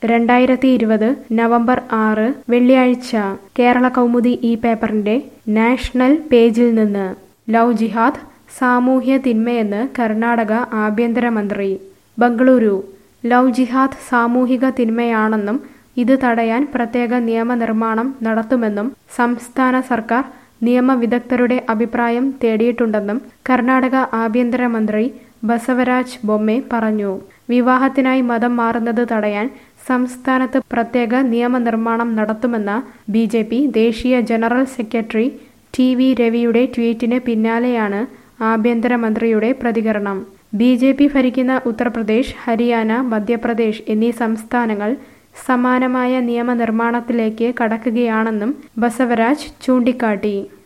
രണ്ടായിരത്തി ഇരുപത് നവംബർ ആറ് വെള്ളിയാഴ്ച കേരള കൗമുദി ഈ പേപ്പറിന്റെ നാഷണൽ പേജിൽ നിന്ന് ലവ് ജിഹാദ് സാമൂഹ്യ തിന്മയെന്ന് കർണാടക ആഭ്യന്തരമന്ത്രി ബംഗളൂരു ലവ് ജിഹാദ് സാമൂഹിക തിന്മയാണെന്നും ഇത് തടയാൻ പ്രത്യേക നിയമനിർമ്മാണം നടത്തുമെന്നും സംസ്ഥാന സർക്കാർ നിയമവിദഗ്ധരുടെ അഭിപ്രായം തേടിയിട്ടുണ്ടെന്നും കർണാടക ആഭ്യന്തരമന്ത്രി ബസവരാജ് ബൊമ്മെ പറഞ്ഞു വിവാഹത്തിനായി മതം മാറുന്നത് തടയാൻ സംസ്ഥാനത്ത് പ്രത്യേക നിയമനിർമ്മാണം നടത്തുമെന്ന ബി ജെ പി ദേശീയ ജനറൽ സെക്രട്ടറി ടി വി രവിയുടെ ട്വീറ്റിന് പിന്നാലെയാണ് ആഭ്യന്തരമന്ത്രിയുടെ പ്രതികരണം ബി ജെ പി ഭരിക്കുന്ന ഉത്തർപ്രദേശ് ഹരിയാന മധ്യപ്രദേശ് എന്നീ സംസ്ഥാനങ്ങൾ സമാനമായ നിയമനിർമ്മാണത്തിലേക്ക് കടക്കുകയാണെന്നും ബസവരാജ് ചൂണ്ടിക്കാട്ടി